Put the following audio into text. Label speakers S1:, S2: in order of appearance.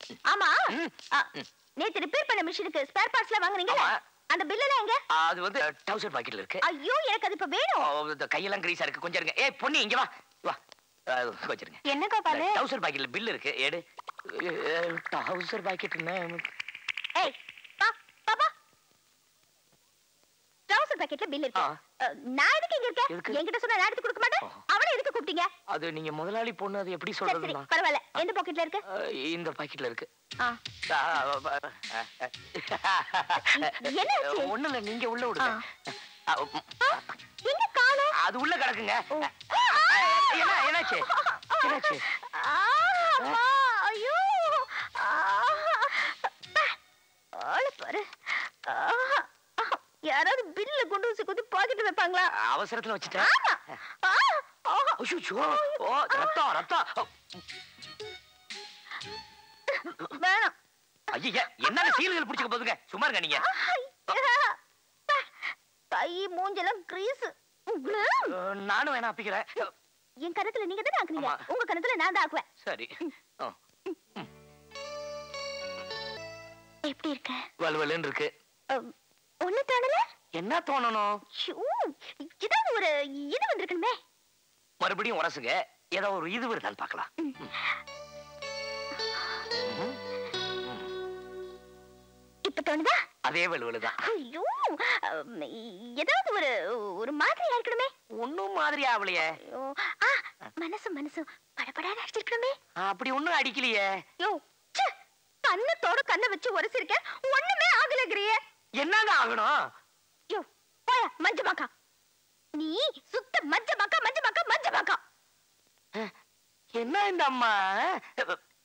S1: ஆமா
S2: ம்.
S1: ஆ, நேத்து ரிப்பேர் பண்ண மிஷினுக்கு ஸ்பேர் பார்ட்ஸ்லாம் வாங்குனீங்கல
S2: ஆமா.
S1: அந்த பில் எல்லாம் எங்க
S2: அது வந்து டவுசர் பாக்கெட்ல இருக்கு
S1: ஐயோ எனக்கு அது இப்ப வேணும்
S2: ஓ, இந்த கையெல்லாம் கிரீஸா இருக்கு கொஞ்சம் இருங்க ஏய் பொண்ணு இங்க வா வா அது வச்சிருங்க
S1: என்ன கோபாலு
S2: டவுசர் பாக்கெட்ல பில் இருக்கு எடு டவுசர் பாக்கெட் என்ன
S1: ஏய் பா பாப்பா ட்ரவுசர் பாக்கெட்ல பில் இருக்கு
S2: ஆ.
S1: அ, நான் எதுக்கு இங்க இருக்கேன்
S2: எதுக்கு?
S1: என்கிட்ட சொன்னா நான் எடுத்து கொடுக்க மாட்டேன்
S2: ஓ.
S1: அவளை எதுக்கு கூப்பிட்டீங்க
S2: அது நீங்க முதலாளி பொண்ணு அது எப்படி
S1: சரி சரி
S2: சொல்றதுன்னா
S1: பரவாயில்ல எந்த பாக்கெட்ல இருக்கு
S2: அஹ், இந்த பாக்கெட்ல இருக்கு
S1: ஆ. என்னாச்சு?
S2: ஒண்ணு இல்ல நீங்க உள்ள விடுங்க அஹ், உம்,
S1: ஆ, எங்க காணோம்
S2: அது உள்ள கிடக்குங்க
S1: ஓ.
S2: என்ன என்னாச்சு என்னாச்சு
S1: ஆ, அம்மா, ஐயோ ஆ, ஆளு பாரு ஆ, யாராவது பில்ல கொண்டு வச்சு குத்தி பாக்கெட் வைப்பாங்களா
S2: அவசரத்துல வச்சுட்டேன்
S1: ஆமா ஆ, ஆ.
S2: அய்யோ ஓ ரத்தம் ரத்தம்
S1: வேணாம்
S2: ஐயா என்னால சீல்கள் பிடிச்சுக்க போதுங்க சும்மா இருங்க நீங்க
S1: ஐயா. கை மூஞ்செல்லாம் கிரீஸ்
S2: அஹ், நானும் வேணா அப்பிக்கிறேன்
S1: என் கணத்துல நீங்க தானே ஆக்குனீங்க
S2: ஆமா.
S1: உங்க கணத்துல நான் தான் ஆக்குவேன்
S2: சரி ஆ,
S1: எப்படி இருக்க
S2: வலுவலுன்னு இருக்கு
S1: அம், ஒண்ணு தோணல
S2: என்ன தோணணும்
S1: ஷூ, ஏதாவது ஒரு இது வந்திருக்கணுமே
S2: மறுபடியும் உரசுங்க ஏதோ ஒரு இது வருதான்னு பார்க்கலாம் ம்.
S1: இப்ப தோணுதா
S2: அதே வலுவலுதான்
S1: ஐயோ அம், ஏதாவது ஒரு ஒரு மாதிரியா இருக்கணுமே
S2: ஒண்ணும் மாதிரி ஆவலையே
S1: ஐயோ ஆ மனசு மனசு படபடான்னு அடிச்சிருக்கணுமே
S2: அப்படி ஒண்ணும் அடிக்கலையே
S1: யோ ச்சே, கண்ணத்தோட கண்ணை வச்சு உரசிருக்கேன் ஒண்ணுமே ஆகலங்கிறியே
S2: என்னங்க ஆகணும்
S1: யோ போயா மஞ்ச மாக்கா நீ சுத்த மஞ்ச மாக்கா மஞ்ச மாக்கா மஞ்ச மாக்கா
S2: என்ன இந்த அம்மா